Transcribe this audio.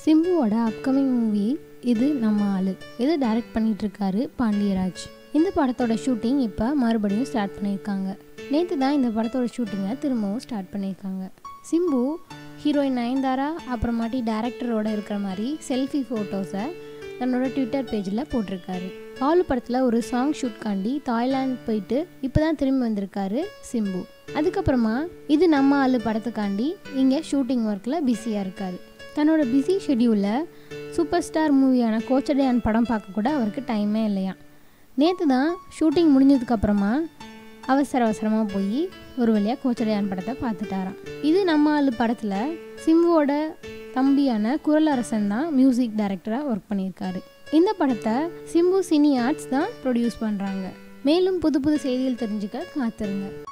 சிம்புவோட upcoming movie இது நம்ம ஆளு இது டைரக்ட் பண்ணிட்டு இருக்காரு பாண்டியராஜ் இந்த படத்தோட ஷூட்டிங் இப்போ மறுபடியும் ஸ்டார்ட் பண்ணியிருக்காங்க நேற்று தான் இந்த படத்தோட ஷூட்டிங்கை திரும்பவும் ஸ்டார்ட் பண்ணியிருக்காங்க சிம்பு ஹீரோயின் நயன்தாரா அப்புறமாட்டி டேரக்டரோட இருக்கிற மாதிரி செல்ஃபி ஃபோட்டோஸை தன்னோட ட்விட்டர் பேஜில் போட்டிருக்காரு ஆளு படத்தில் ஒரு சாங் ஷூட்காண்டி தாய்லாந்து போயிட்டு இப்போ தான் திரும்பி வந்திருக்காரு சிம்பு அதுக்கப்புறமா இது நம்ம ஆளு படத்துக்காண்டி இங்கே ஷூட்டிங் ஒர்க்கில் பிஸியாக இருக்காரு தன்னோட பிஸி ஷெடியூலில் சூப்பர் ஸ்டார் மூவியான கோச்சடையான் படம் பார்க்க கூட அவருக்கு டைமே இல்லையா நேற்று தான் ஷூட்டிங் முடிஞ்சதுக்கப்புறமா அவசர அவசரமாக போய் ஒரு வழியாக கோச்சடையான் படத்தை பார்த்துட்டாராம் இது நம்ம ஆளு படத்தில் சிம்புவோட தம்பியான குரலரசன் தான் மியூசிக் டைரக்டராக ஒர்க் பண்ணியிருக்காரு இந்த படத்தை சிம்பு சினி ஆர்ட்ஸ் தான் ப்ரொடியூஸ் பண்ணுறாங்க மேலும் புது புது செய்திகள் தெரிஞ்சுக்க காத்திருங்க